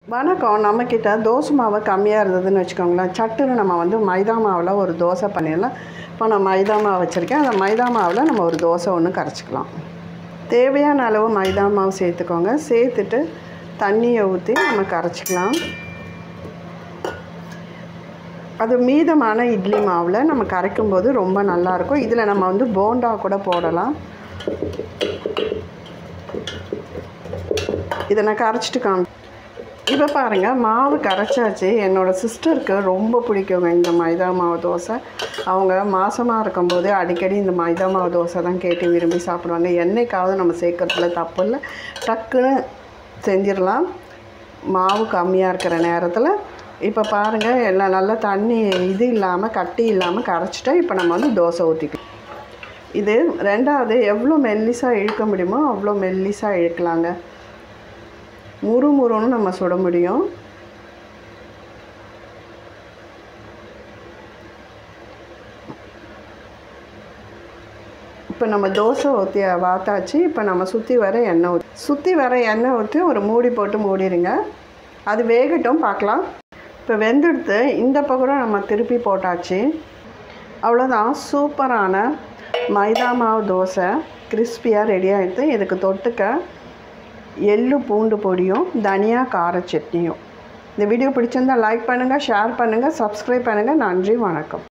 வணக்கம் நம்மக்கிட்ட தோசை மாவு கம்மியாக இருந்ததுன்னு வச்சுக்கோங்களேன் சட்டுன்னு நம்ம வந்து மைதா மாவில் ஒரு தோசை பண்ணிடலாம் இப்போ நான் மைதா மாவு வச்சுருக்கேன் அந்த மைதா மாவில் நம்ம ஒரு தோசை ஒன்று கரைச்சிக்கலாம் தேவையான அளவு மைதா மாவு சேர்த்துக்கோங்க சேர்த்துட்டு தண்ணியை ஊற்றி நம்ம கரைச்சிக்கலாம் அது மீதமான இட்லி மாவில் நம்ம கரைக்கும் போது ரொம்ப நல்லாயிருக்கும் இதில் நம்ம வந்து போண்டா கூட போடலாம் இதை நான் கரைச்சிட்டு காமி இப்போ பாருங்கள் மாவு கரைச்சாச்சு என்னோடய சிஸ்டருக்கு ரொம்ப பிடிக்குங்க இந்த மைதா மாவு தோசை அவங்க மாதமாக இருக்கும்போது அடிக்கடி இந்த மைதா மாவு தோசை தான் கேட்டு விரும்பி சாப்பிடுவாங்க என்னைக்காவது நம்ம சேர்க்கறதுல தப்பு இல்லை டக்குன்னு செஞ்சிடலாம் மாவு கம்மியாக இருக்கிற நேரத்தில் இப்போ பாருங்கள் எல்லாம் நல்லா தண்ணி இது இல்லாமல் கட்டி இல்லாமல் கரைச்சிட்டா இப்போ நம்ம வந்து தோசை ஊற்றிக்கலாம் இது ரெண்டாவது எவ்வளோ மெல்லிசாக இழுக்க முடியுமோ அவ்வளோ மெல்லிசாக இழுக்கலாங்க முறு முறுன்னு நம்ம சுட முடியும் இப்போ நம்ம தோசை ஊற்றி வாத்தாச்சு இப்போ நம்ம சுற்றி வர எண்ணெய் ஊற்றி சுற்றி வர எண்ணெய் ஊற்றி ஒரு மூடி போட்டு மூடிடுங்க அது வேகட்டும் பார்க்கலாம் இப்போ வெந்தெடுத்து இந்த பக்கம் நம்ம திருப்பி போட்டாச்சு அவ்வளோதான் சூப்பரான மைதா மாவு தோசை கிறிஸ்பியாக ரெடி ஆகிடுது இதுக்கு தொட்டுக்க எள்ளு பூண்டு பொடியும் தனியா கார சட்னியும் இந்த வீடியோ பிடிச்சிருந்தால் லைக் பண்ணுங்கள் ஷேர் பண்ணுங்கள் சப்ஸ்கிரைப் பண்ணுங்கள் நன்றி வணக்கம்